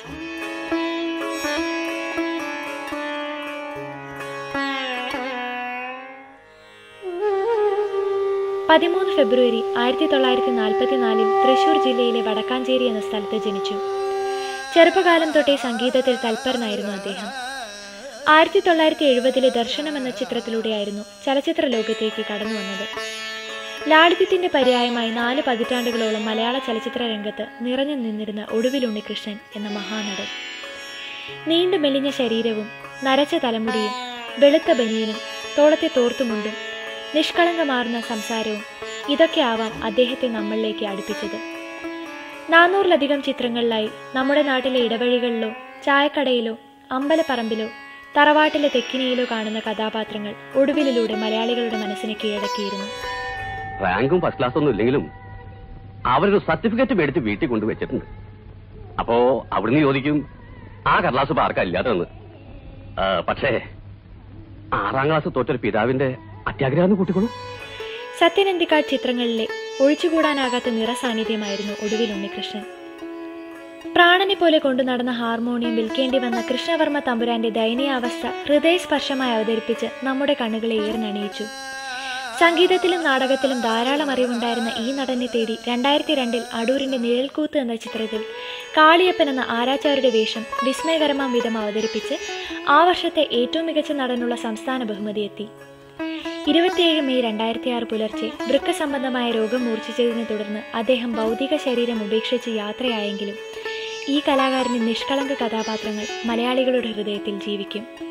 പതിമൂന്ന് ഫെബ്രുവരി ആയിരത്തി തൊള്ളായിരത്തി നാൽപ്പത്തിനാലിൽ തൃശൂർ ജില്ലയിലെ വടക്കാഞ്ചേരി എന്ന സ്ഥലത്ത് ജനിച്ചു ചെറുപ്പകാലം തൊട്ടേ സംഗീതത്തിൽ തൽപരനായിരുന്നു അദ്ദേഹം ആയിരത്തി തൊള്ളായിരത്തി എഴുപതിലെ ദർശനം എന്ന ചിത്രത്തിലൂടെയായിരുന്നു ചലച്ചിത്ര ലോകത്തേക്ക് കടന്നു വന്നത് ലാളിത്യത്തിന്റെ പര്യായമായി നാല് പതിറ്റാണ്ടുകളോളം മലയാള ചലച്ചിത്ര രംഗത്ത് നിറഞ്ഞു നിന്നിരുന്ന ഒടുവിൽ ഉണ്ണികൃഷ്ണൻ എന്ന മഹാനടൻ നീണ്ടു മെലിഞ്ഞ ശരീരവും നരച്ച തലമുടിയും വെളുത്ത ബനിയനും തോളത്തെ തോർത്തുമുണ്ടും നിഷ്കളങ്കമാർന്ന സംസാരവും ഇതൊക്കെ ആവാം അദ്ദേഹത്തെ നമ്മളിലേക്ക് അടുപ്പിച്ചത് നാനൂറിലധികം ചിത്രങ്ങളിലായി നമ്മുടെ നാട്ടിലെ ഇടവഴികളിലോ ചായക്കടയിലോ അമ്പലപ്പറമ്പിലോ തറവാട്ടിലെ തെക്കിനിയിലോ കാണുന്ന കഥാപാത്രങ്ങൾ ഒടുവിലിലൂടെ മലയാളികളുടെ മനസ്സിനെ കീഴടക്കിയിരുന്നു റാങ്കും ഫസ്റ്റ് ക്ലാസ് ഒന്നും ഇല്ലെങ്കിലും അവരൊരു സർട്ടിഫിക്കറ്റ് മേടിച്ച് വീട്ടിൽ കൊണ്ടുവച്ചിട്ടുണ്ട് അപ്പോ അവിടുന്ന് ചോദിക്കും ആ കടലാസ് ഇപ്പൊ ആർക്കാ ഇല്ലാതെന്ന് ആ, പക്ഷേ ആറാം ക്ലാസ് തോറ്റൊരു പിതാവിന്റെ അത്യാഗ്രഹം കൂട്ടിക്കോളൂ സത്യനന്ദിക്കാട് ചിത്രങ്ങളിലെ ഒഴിച്ചുകൂടാനാകാത്ത നിറസാന്നിധ്യമായിരുന്നു ഒടുവിൽ ഉണ്ണികൃഷ്ണൻ പ്രാണനെ പോലെ കൊണ്ടു നടന്ന ഹാർമോണിയം വിൽക്കേണ്ടി വന്ന കൃഷ്ണവർമ്മ തമ്പുരാന്റെ ദയനീയാവസ്ഥ ഹൃദയസ്പർശമായി അവതരിപ്പിച്ച് നമ്മുടെ കണ്ണുകളെ ഏറിനണിയിച്ചു സംഗീതത്തിലും നാടകത്തിലും ധാരാളം അറിവുണ്ടായിരുന്ന ഈ നടനെ തേടി രണ്ടായിരത്തി രണ്ടിൽ അടൂരിന്റെ നിഴൽക്കൂത്ത് എന്ന ചിത്രത്തിൽ കാളിയപ്പൻ എന്ന ആരാച്ചാരുടെ വേഷം വിസ്മയകരമാം വിധം അവതരിപ്പിച്ച് ആ വർഷത്തെ ഏറ്റവും മികച്ച നടനുള്ള സംസ്ഥാന ബഹുമതി എത്തി ഇരുപത്തിയേഴ് മെയ് രണ്ടായിരത്തി ആറ് പുലർച്ചെ വൃക്ക സംബന്ധമായ രോഗം മൂർച്ഛിച്ചതിനെ തുടർന്ന് അദ്ദേഹം ഭൗതിക ശരീരം ഉപേക്ഷിച്ച് യാത്രയായെങ്കിലും ഈ കലാകാരന്റെ നിഷ്കളങ്ക കഥാപാത്രങ്ങൾ മലയാളികളുടെ ഹൃദയത്തിൽ ജീവിക്കും